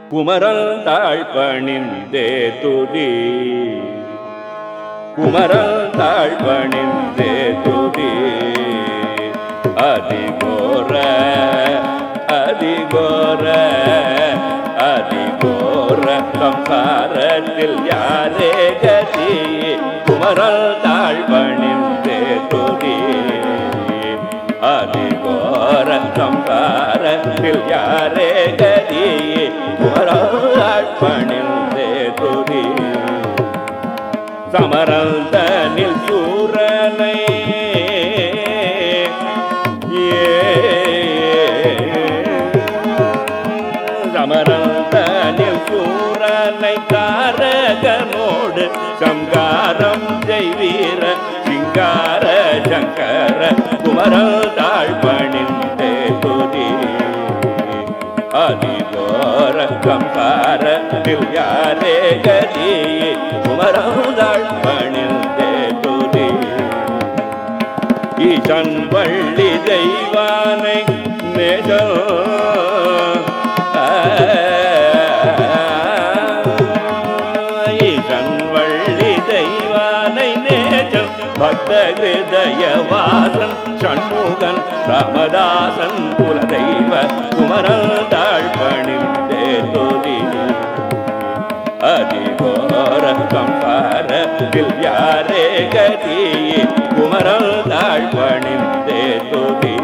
குமரல் தாழ் பணிந்தே துதி குமரல் தாழ் பணிந்தே துதி அதிகோர அதிகோர அதிகோர சம்சாரத்தில் யாரே கதி குமரல் தாழ் பணிந்தே துதி அதிகோர சம்சாரத்தில் யாரே கதி குமரல் பணிந்தே துதி சமரந்தனில் சூரனை சமரந்தனில் சூரனை தாரகனோடு சங்காரம் செய்வீர சிங்கார சங்கர குமரல் தாழ் பணிந்தே துதி அதிகோர சம்சார யாரே கதி குமரந்தாள் பணிந்தே துதி ஈசன் வள்ளி தெய்வானை நேசோ ஈசன் வள்ளி தெய்வானை நேசம் பக்த ஹிருதயவாசன் சண்முகன் ராமதாசன் குலதெய்வ குமரன் தாழ் பணிந்தே துதி அதிகோர சம்சார யாரே கதி குமரன் தாழ் பணிந்தே துதி